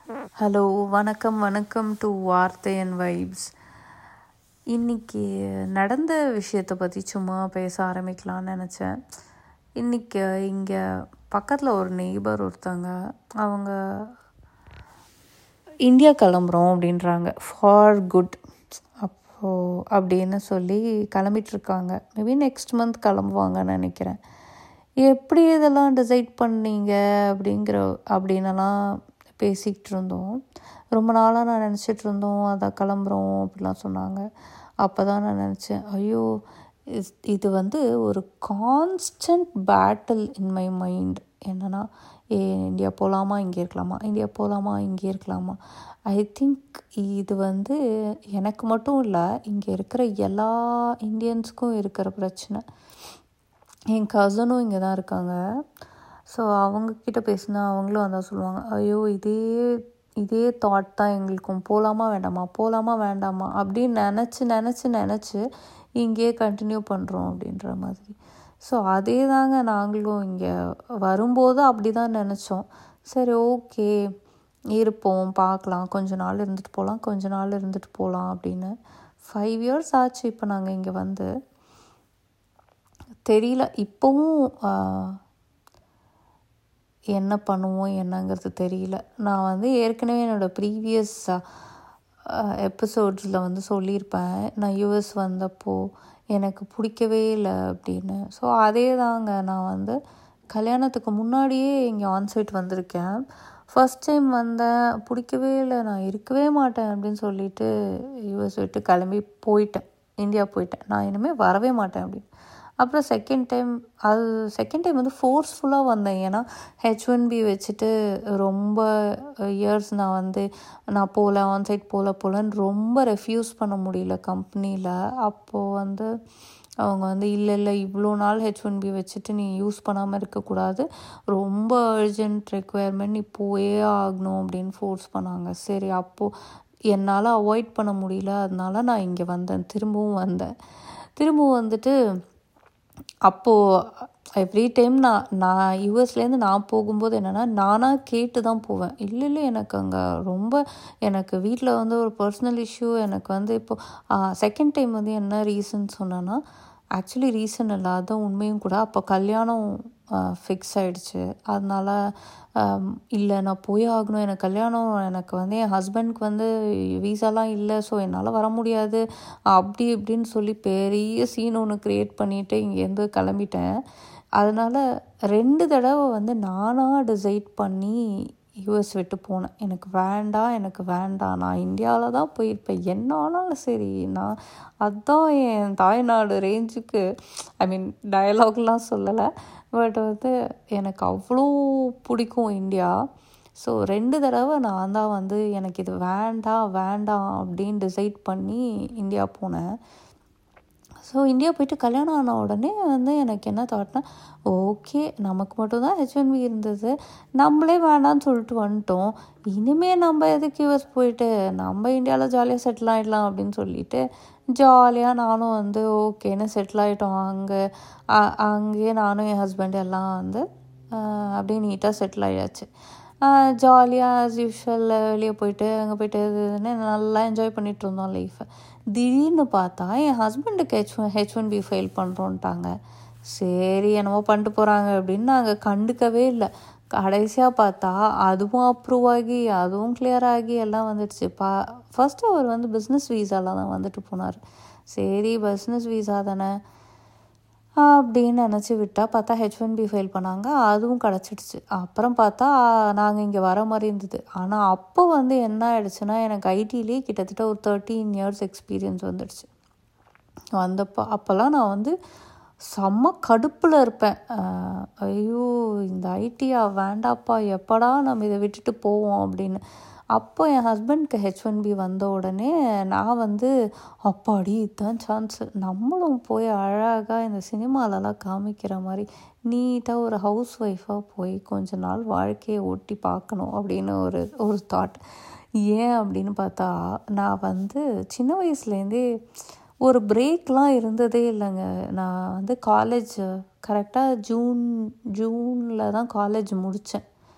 hello வணக்கம் வணக்கம் to வார்த்தை அண்ட் வைப்ஸ் இன்றைக்கி நடந்த விஷயத்தை பற்றி சும்மா பேச ஆரம்பிக்கலான்னு நினச்சேன் இன்றைக்கி இங்கே பக்கத்தில் ஒரு நெய்பர் ஒருத்தங்க அவங்க இந்தியா கிளம்புறோம் அப்படின்றாங்க ஃபார் குட் அப்போது அப்படின்னு சொல்லி கிளம்பிட்டுருக்காங்க மேபி நெக்ஸ்ட் மந்த் கிளம்புவாங்கன்னு நினைக்கிறேன் எப்படி இதெல்லாம் டிசைட் பண்ணீங்க அப்படிங்கிற அப்படின்னலாம் பேசிக்கிட்டு இருந்தோம் ரொம்ப நாளாக நான் நினச்சிட்டு இருந்தோம் அதை கிளம்புறோம் அப்படிலாம் சொன்னாங்க அப்போ தான் நான் நினச்சேன் ஐயோ இஸ்- இது வந்து ஒரு constant battle in my mind என்னென்னா ஏ இந்தியா போகலாமா இங்கே இருக்கலாமா இந்தியா போகலாமா இங்கே இருக்கலாமா ஐ திங்க் இது வந்து எனக்கு மட்டும் இல்லை இங்கே இருக்கிற எல்லா இந்தியன்ஸ்க்கும் இருக்கிற பிரச்சனை என் கசனும் இங்கே தான் இருக்காங்க ஸோ அவங்கக்கிட்ட பேசினா அவங்களும் அதான் சொல்லுவாங்க ஐயோ இதே இதே தாட் தான் எங்களுக்கும் போகலாமா வேண்டாமா போகலாமா வேண்டாமா அப்படின்னு நினச்சி நினச்சி நினச்சி இங்கேயே கண்டினியூ பண்ணுறோம் அப்படின்ற மாதிரி ஸோ அதே தாங்க நாங்களும் இங்கே வரும்போது அப்படி தான் நினச்சோம் சரி ஓகே இருப்போம் பார்க்கலாம் கொஞ்ச நாள் இருந்துட்டு போகலாம் கொஞ்ச நாள் இருந்துட்டு போகலாம் அப்படின்னு ஃபைவ் இயர்ஸ் ஆச்சு இப்போ நாங்கள் இங்கே வந்து தெரியல இப்போவும் ஆஹ், என்ன பண்ணுவோம் என்னங்கிறது தெரியல நான் வந்து ஏற்கனவே என்னோடய ப்ரீவியஸ் எபிசோட்ஸில் வந்து சொல்லியிருப்பேன் நான் யூஎஸ் வந்தப்போ எனக்கு பிடிக்கவே இல்லை அப்படின்னு ஸோ அதே தாங்க நான் வந்து கல்யாணத்துக்கு முன்னாடியே இங்கே ஆன்சைட் வந்திருக்கேன் ஃபர்ஸ்ட் டைம் வந்தேன் பிடிக்கவே இல்லை நான் இருக்கவே மாட்டேன் அப்படின்னு சொல்லிட்டு யூஎஸ் விட்டு கிளம்பி போயிட்டேன் இந்தியா போயிட்டேன் நான் இனிமேல் வரவே மாட்டேன் அப்படின்னு அப்புறம் செகண்ட் டைம் அது செகண்ட் டைம் வந்து ஃபோர்ஸ்ஃபுல்லாக வந்தேன் ஏன்னா ஹெச் ஒன் பி வச்சுட்டு ரொம்ப இயர்ஸ் நான் வந்து நான் போகல ஆன்சைட் போகல போகலன்னு ரொம்ப ரெஃப்யூஸ் பண்ண முடியல கம்பெனியில் அப்போது வந்து அவங்க வந்து இல்லை இல்லை இவ்வளோ நாள் ஹெச் ஒன் பி வச்சுட்டு நீ யூஸ் பண்ணாமல் இருக்கக்கூடாது ரொம்ப அர்ஜென்ட் ரெக்குயர்மெண்ட் நீ போயே ஆகணும் அப்படின்னு ஃபோர்ஸ் பண்ணாங்க சரி அப்போது என்னால் அவாய்ட் பண்ண முடியல அதனால நான் இங்கே வந்தேன் திரும்பவும் வந்தேன் திரும்பவும் வந்துட்டு அப்போது எவ்ரி டைம் நான் நான் யூஎஸ்லேருந்து நான் போகும்போது என்னென்னா நானாக கேட்டு தான் போவேன் இல்லை இல்லை எனக்கு அங்கே ரொம்ப எனக்கு வீட்டில் வந்து ஒரு பர்சனல் இஷ்யூ எனக்கு வந்து இப்போது செகண்ட் டைம் வந்து என்ன ரீசன் சொன்னேன்னா ஆக்சுவலி ரீசன் இல்லை அதுதான் உண்மையும் கூட அப்போ கல்யாணம் ஃபிக்ஸ் ஆயிடுச்சு அதனால ஆம், இல்லை நான் போய் ஆகணும் எனக்கு கல்யாணம் எனக்கு வந்து என் ஹஸ்பண்ட்க்கு வந்து வீசாலாம் இல்லை ஸோ என்னால் வர முடியாது அப்படி இப்படின்னு சொல்லி பெரிய சீன் ஒன்று க்ரியேட் பண்ணிவிட்டு இங்கேருந்து கிளம்பிட்டேன் அதனால் ரெண்டு தடவை வந்து நானாக டிசைட் பண்ணி யூஎஸ் விட்டு போனேன் எனக்கு வேண்டாம் எனக்கு வேண்டாம் நான் இந்தியாவில் தான் போயிருப்பேன் என்ன ஆனாலும் சரி நான் அதான் என் தாய்நாடு ரேஞ்சுக்கு ஐ மீன் டயலாக்லாம் சொல்லலை பட் வந்து எனக்கு அவ்வளோ பிடிக்கும் இந்தியா ஸோ ரெண்டு தடவை நான் தான் வந்து எனக்கு இது வேண்டாம் வேண்டாம் அப்படின்னு டிசைட் பண்ணி இந்தியா போனேன் ஸோ இந்தியா போயிட்டு கல்யாணம் ஆன உடனே வந்து எனக்கு என்ன தாட்னா ஓகே நமக்கு மட்டும்தான் ஹெச் ஒன் பி இருந்தது நம்மளே வேண்டாம்னு சொல்லிட்டு வந்துட்டோம் இனிமேல் நம்ம எதுக்கு யூஎஸ் போயிட்டு நம்ம இந்தியாவில் ஜாலியாக செட்டில் ஆகிடலாம் அப்படின்னு சொல்லிட்டு ஜாலியாக நானும் வந்து ஓகேன்னு செட்டில் ஆகிட்டோம் அங்கே அங்கேயே நானும் என் ஹஸ்பண்ட் எல்லாம் வந்து ஆஹ், அப்படியே நீட்டாக செட்டில் ஆகியாச்சு ஜாலியாக ஆஸ் யூஷுவல் வெளியே போயிட்டு அங்கே போயிட்டு இது இதுன்னு நல்லா என்ஜாய் பண்ணிட்டு இருந்தோம் லைஃப்பை திடீர்னு பார்த்தா என் ஹஸ்பண்டுக்கு H one H one B fail பண்ணுறோன்ட்டாங்க சரி என்னமோ பண்ணிட்டு போகிறாங்க அப்படின்னு நாங்கள் கண்டுக்கவே இல்லை கடைசியாக பார்த்தா அதுவும் அப்ரூவ் ஆகி அதுவும் கிளியர் ஆகி எல்லாம் வந்துடுச்சு பா ஃபஸ்ட்டு அவர் வந்து பிஸ்னஸ் வீசாலாம் தான் வந்துட்டு போனார் சரி பிஸ்னஸ் வீசா தானே அப்படின்னு நினச்சி விட்டால் பார்த்தா ஹெச் ஒன் பி ஃபைல் பண்ணாங்க அதுவும் கிடச்சிடுச்சு அப்புறம் பார்த்தா நாங்கள் இங்கே வர மாதிரி இருந்தது ஆனால் அப்போ வந்து என்ன ஆயிடுச்சுன்னா எனக்கு ஐடியிலே கிட்டத்தட்ட ஒரு தேர்ட்டீன் இயர்ஸ் எக்ஸ்பீரியன்ஸ் வந்துடுச்சு வந்தப்போ அப்போல்லாம் நான் வந்து செம்ம கடுப்பில் இருப்பேன் ஆஹ் ஐயோ இந்த ஐடியா வேண்டாப்பா எப்படா நம்ம இதை விட்டுட்டு போவோம் அப்படின்னு அப்போ என் ஹஸ்பண்ட்க்கு ஹெச் ஒன் பி வந்த உடனே நான் வந்து அப்பாடி இதுதான் சான்ஸ் நம்மளும் போய் அழகாக இந்த சினிமாலலாம் காமிக்கிற மாதிரி நீட்டாக ஒரு ஹவுஸ் ஒய்ஃபாக போய் கொஞ்ச நாள் வாழ்க்கையை ஓட்டி பார்க்கணும் அப்படின்னு ஒரு ஒரு தாட் ஏன் அப்படின்னு பார்த்தா நான் வந்து சின்ன வயசுலேருந்தே ஒரு பிரேக்லாம் இருந்ததே இல்லைங்க நான் வந்து காலேஜ் கரெக்டாக ஜூன் ஜூனில் தான் காலேஜ் முடித்தேன்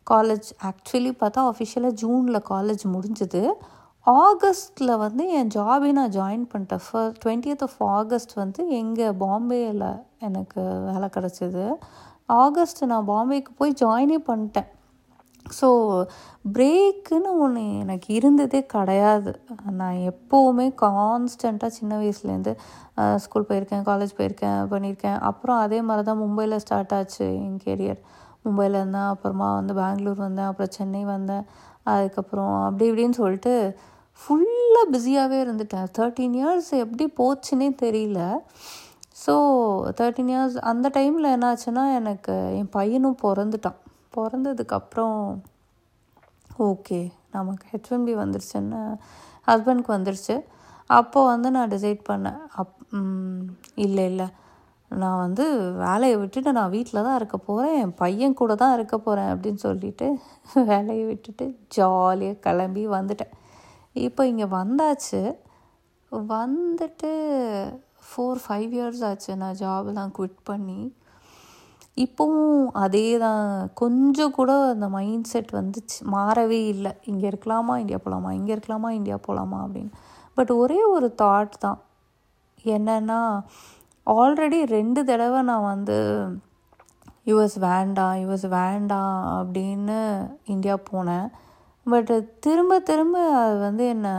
காலேஜ் ஆக்சுவலி பார்த்தா அஃபிஷியலாக ஜூனில் காலேஜ் முடிஞ்சுது ஆகஸ்ட்டில் வந்து என் ஜாபே நான் ஜாயின் பண்ணிட்டேன் ஃபர் டுவெண்ட்டியத் ஆஃப் ஆகஸ்ட் வந்து எங்கே பாம்பேயில் எனக்கு வேலை கிடச்சிது ஆகஸ்ட் நான் பாம்பேக்கு போய் ஜாயினே பண்ணிட்டேன் ஸோ பிரேக்குன்னு ஒன்று எனக்கு இருந்ததே கிடையாது நான் எப்போவுமே கான்ஸ்டண்ட்டாக சின்ன வயசுலேருந்து ஸ்கூல் போயிருக்கேன் காலேஜ் போயிருக்கேன் பண்ணியிருக்கேன் அப்புறம் அதே மாதிரி தான் மும்பையில் ஸ்டார்ட் ஆச்சு என் கெரியர் மும்பையில் இருந்தேன் அப்புறமா வந்து பெங்களூர் வந்தேன் அப்புறம் சென்னை வந்தேன் அதுக்கப்புறம் அப்படி இப்படின்னு சொல்லிட்டு ஃபுல்லாக பிஸியாகவே இருந்துட்டேன் தேர்ட்டீன் இயர்ஸ் எப்படி போச்சுன்னே தெரியல ஸோ தேர்ட்டீன் இயர்ஸ் அந்த டைமில் என்னாச்சுன்னா எனக்கு என் பையனும் பிறந்துட்டான் பிறந்ததுக்கப்புறம் ஓகே நமக்கு ஹெச் ஒன் பி வந்துருச்சுன்னு ஹஸ்பண்ட்க்கு வந்துருச்சு அப்போது வந்து நான் டிசைட் பண்ணேன் அப் இல்லை இல்லை நான் வந்து வேலையை விட்டுட்டு நான் வீட்டில் தான் இருக்க போகிறேன் என் பையன் கூட தான் இருக்க போகிறேன் அப்படின்னு சொல்லிட்டு வேலையை விட்டுட்டு ஜாலியாக கிளம்பி வந்துட்டேன் இப்போ இங்கே வந்தாச்சு வந்துட்டு ஃபோர் ஃபைவ் இயர்ஸ் ஆச்சு நான் ஜாபெல்லாம் குவிட் பண்ணி இப்போவும் அதே தான் கொஞ்சம் கூட அந்த மைண்ட் செட் வந்துச்சு மாறவே இல்லை இங்கே இருக்கலாமா இந்தியா போகலாமா இங்கே இருக்கலாமா இந்தியா போகலாமா அப்படின்னு பட் ஒரே ஒரு தாட் தான் என்னென்னா ஆல்ரெடி ரெண்டு தடவை நான் வந்து யுஎஸ் வேண்டாம் யுஎஸ் வேண்டாம் அப்படின்னு இந்தியா போனேன் பட் திரும்ப திரும்ப அது வந்து என்ன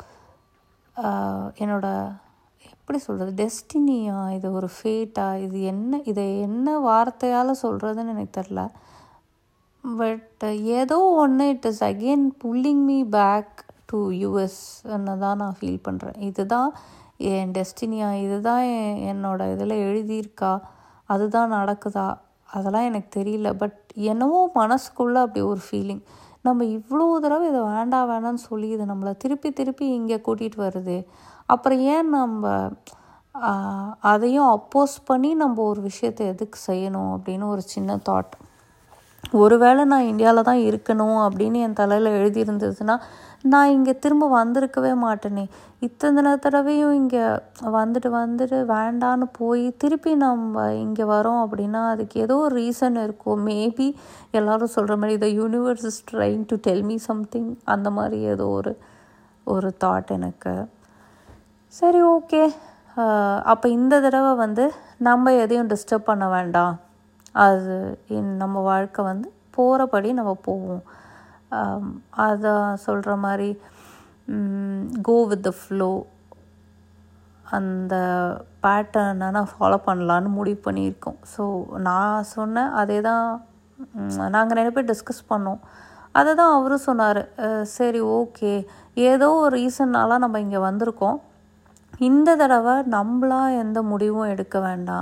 என்னோட எப்படி சொல்கிறது டெஸ்டினியா இது ஒரு ஃபேட்டா இது என்ன இதை என்ன வார்த்தையால் சொல்கிறதுன்னு எனக்கு தெரில பட் ஏதோ ஒன்று it is again pulling me back to யூஎஸ்ன்னு தான் நான் ஃபீல் பண்ணுறேன் இதுதான் என் டெஸ்டினியா இதுதான் என்னோட இதில் எழுதியிருக்கா அதுதான் நடக்குதா அதெல்லாம் எனக்கு தெரியல பட் என்னவோ மனசுக்குள்ளே அப்படி ஒரு ஃபீலிங் நம்ம இவ்வளோ தடவை இதை வேண்டாம் வேணாம்னு சொல்லி இது நம்மளை திருப்பி திருப்பி இங்கே கூட்டிகிட்டு வருது அப்புறம் ஏன் நம்ம அதையும் அப்போஸ் பண்ணி நம்ம ஒரு விஷயத்தை எதுக்கு செய்யணும் அப்படின்னு ஒரு சின்ன தாட் ஒருவேளை நான் இந்தியாவில் தான் இருக்கணும் அப்படின்னு என் தலையில் எழுதியிருந்ததுன்னா நான் இங்கே திரும்ப வந்திருக்கவே மாட்டேனே இத்தனை தடவையும் இங்கே வந்துட்டு வந்துட்டு வேண்டான்னு போய் திருப்பி நம்ம இங்கே வரோம் அப்படின்னா அதுக்கு ஏதோ ஒரு ரீசன் இருக்கும் மேபி எல்லோரும் சொல்கிற மாதிரி the universe is trying to tell me something அந்த மாதிரி ஏதோ ஒரு ஒரு தாட் எனக்கு சரி ஓகே அப்போ இந்த தடவை வந்து நம்ம எதையும் டிஸ்டர்ப் பண்ண வேண்டாம் அது நம்ம வாழ்க்கை வந்து போகிறபடி நம்ம போவோம் அதான் சொல்கிற மாதிரி கோ வித் த ஃப்ளோ அந்த பேட்டர்னை நான் ஃபாலோ பண்ணலான்னு முடிவு பண்ணியிருக்கோம் ஸோ நான் சொன்னேன் அதே தான் நாங்கள் நிறைய பேர் டிஸ்கஸ் பண்ணோம் அதை தான் அவரும் சொன்னார் சரி ஓகே ஏதோ ஒரு ரீசன்னால நம்ம இங்கே வந்திருக்கோம் இந்த தடவை நம்மளா எந்த முடிவும் எடுக்க வேண்டாம்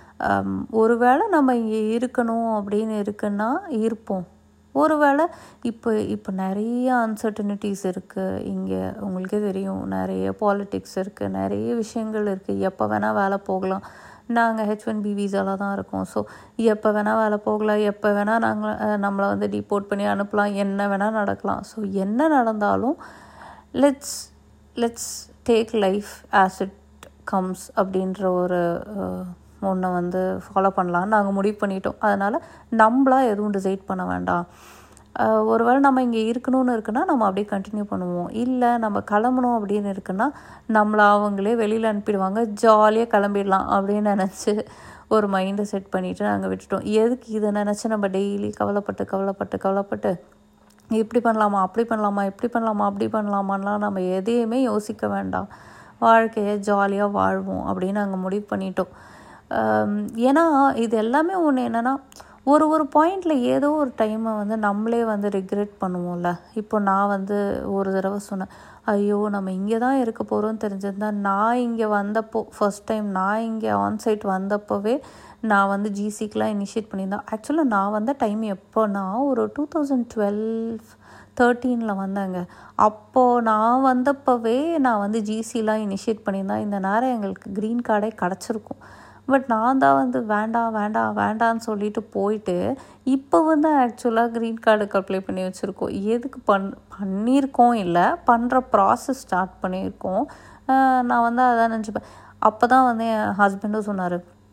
ஒருவேளை நம்ம இங்கே இருக்கணும் அப்படின்னு இருக்குன்னா இருப்போம் ஒருவேளை இப்போ இப்போ நிறைய அன்சர்டனிட்டிஸ் இருக்குது இங்கே உங்களுக்கே தெரியும் நிறைய பாலிட்டிக்ஸ் இருக்குது நிறைய விஷயங்கள் இருக்குது எப்போ வேணால் வேலை போகலாம் நாங்கள் ஹெச் ஒன் பி வீசாவில் தான் இருக்கோம் ஸோ எப்போ வேணால் வேலை போகலாம் எப்போ வேணால் நாங்கள் நம்மளை வந்து டிபோர்ட் பண்ணி அனுப்பலாம் என்ன வேணால் நடக்கலாம் ஸோ என்ன நடந்தாலும் let's let's take life as it comes அப்படின்ற ஒரு ஒன்றை வந்து ஃபாலோ பண்ணலான்னு நாங்கள் முடிவு பண்ணிட்டோம் அதனால் நம்மளாக எதுவும் டிசைட் பண்ண வேண்டாம் ஒருவேளை நம்ம இங்கே இருக்கணும்னு இருக்குன்னா நம்ம அப்படியே கண்டினியூ பண்ணுவோம் இல்லை நம்ம கிளம்பணும் அப்படின்னு இருக்குன்னா நம்மளை அவங்களே வெளியில் அனுப்பிடுவாங்க ஜாலியாக கிளம்பிடலாம் அப்படின்னு நினச்சி ஒரு மைண்டை செட் பண்ணிவிட்டு நாங்கள் விட்டுட்டோம் எதுக்கு இதை நினச்சி நம்ம டெய்லி கவலைப்பட்டு கவலைப்பட்டு கவலைப்பட்டு இப்படி பண்ணலாமா அப்படி பண்ணலாமா இப்படி பண்ணலாமா அப்படி பண்ணலாமான்லாம் நம்ம எதையுமே யோசிக்க வேண்டாம் வாழ்க்கையை ஜாலியாக வாழ்வோம் அப்படின்னு நாங்கள் முடிவு பண்ணிட்டோம் ஏன்னா இது எல்லாமே ஒன்று என்னென்னா ஒரு ஒரு பாயிண்டில் ஏதோ ஒரு டைமை வந்து நம்மளே வந்து ரிக்ரெட் பண்ணுவோம்ல இப்போ நான் வந்து ஒரு தடவை சொன்னேன் ஐயோ நம்ம இங்கே தான் இருக்க போகிறோம்னு தெரிஞ்சிருந்தா நான் இங்கே வந்தப்போ ஃபஸ்ட் டைம் நான் இங்கே ஆன்சைட் வந்தப்போவே நான் வந்து ஜிசிக்கெலாம் இனிஷியேட் பண்ணியிருந்தேன் ஆக்சுவலாக நான் வந்த டைம் எப்போனா ஒரு டூ தௌசண்ட் டுவெல் தேர்ட்டீனில் வந்தேங்க அப்போது நான் வந்தப்போவே நான் வந்து ஜிசிலாம் இனிஷியேட் பண்ணியிருந்தேன் இந்த நேரம் எங்களுக்கு க்ரீன் கார்டே கிடச்சிருக்கும் பட் நான் தான் வந்து வேண்டாம் வேண்டாம் வேண்டான்னு சொல்லிட்டு போயிட்டு இப்போ வந்து ஆக்சுவலாக க்ரீன் கார்டுக்கு அப்ளை பண்ணி வச்சுருக்கோம் எதுக்கு பண் பண்ணியிருக்கோம் இல்லை பண்ணுற ப்ராசஸ் ஸ்டார்ட் பண்ணியிருக்கோம் நான் வந்து அதான் நினச்சிப்பேன் அப்போ தான் வந்து என் ஹஸ்பண்டும் சொன்னார்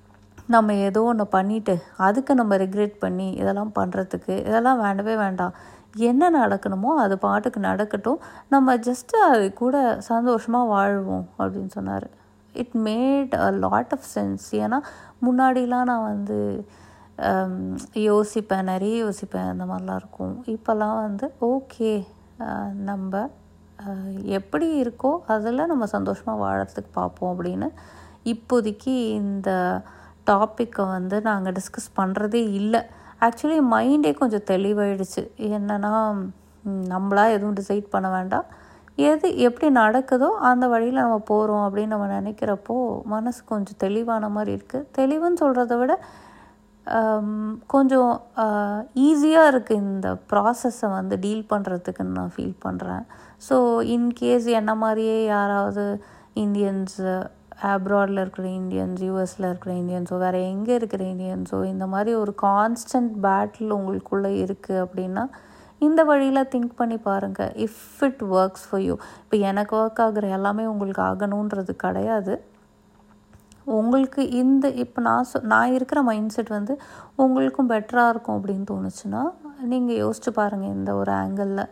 நம்ம ஏதோ ஒன்று பண்ணிவிட்டு அதுக்கு நம்ம ரிக்ரெட் பண்ணி இதெல்லாம் பண்ணுறதுக்கு இதெல்லாம் வேண்டவே வேண்டாம் என்ன நடக்கணுமோ அது பாட்டுக்கு நடக்கட்டும் நம்ம ஜஸ்ட்டு அது கூட சந்தோஷமாக வாழ்வோம் அப்படின்னு சொன்னார் it made a lot of sense ஏன்னா முன்னாடிலாம் நான் வந்து யோசிப்பேன் நிறைய யோசிப்பேன் அந்த மாதிரிலாம் இருக்கும் இப்போல்லாம் வந்து ஓகே நம்ம எப்படி இருக்கோ அதில் நம்ம சந்தோஷமாக வாழறதுக்கு பார்ப்போம் அப்படின்னு இப்போதைக்கு இந்த டாப்பிக்கை வந்து நாங்கள் டிஸ்கஸ் பண்ணுறதே இல்லை ஆக்சுவலி மைண்டே கொஞ்சம் தெளிவாயிடுச்சு என்னென்னா நம்மளா எதுவும் டிசைட் பண்ண வேண்டாம் எது எப்படி நடக்குதோ அந்த வழியில் நம்ம போகிறோம் அப்படின்னு நம்ம நினைக்கிறப்போ மனசு கொஞ்சம் தெளிவான மாதிரி இருக்குது தெளிவுன்னு சொல்கிறத விட கொஞ்சம் ஈஸியாக இருக்குது இந்த ப்ராசஸை வந்து டீல் பண்ணுறதுக்குன்னு நான் ஃபீல் பண்ணுறேன் ஸோ இன்கேஸ் என்ன மாதிரியே யாராவது இந்தியன்ஸ் அப்ராடில் இருக்கிற இந்தியன்ஸ் யூஎஸில் இருக்கிற இந்தியன்ஸோ வேறு எங்கே இருக்கிற இந்தியன்ஸோ இந்த மாதிரி ஒரு கான்ஸ்டன்ட் பேட்டில் உங்களுக்குள்ளே இருக்குது அப்படின்னா இந்த வழியில் திங்க் பண்ணி பாருங்கள் if it works for you இப்போ எனக்கு ஒர்க் ஆகுற எல்லாமே உங்களுக்கு ஆகணுன்றது கிடையாது உங்களுக்கு இந்த இப்போ நான் சொ நான் இருக்கிற மைண்ட் செட் வந்து உங்களுக்கும் பெட்டராக இருக்கும் அப்படின்னு தோணுச்சுன்னா நீங்கள் யோசிச்சு பாருங்கள் இந்த ஒரு ஆங்கிளில்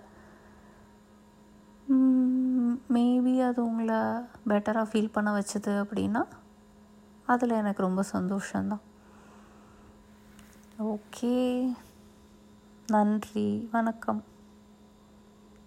மேபி அது உங்களை பெட்டராக ஃபீல் பண்ண வச்சது அப்படின்னா அதில் எனக்கு ரொம்ப சந்தோஷந்தான் ஓகே நன்றி வணக்கம்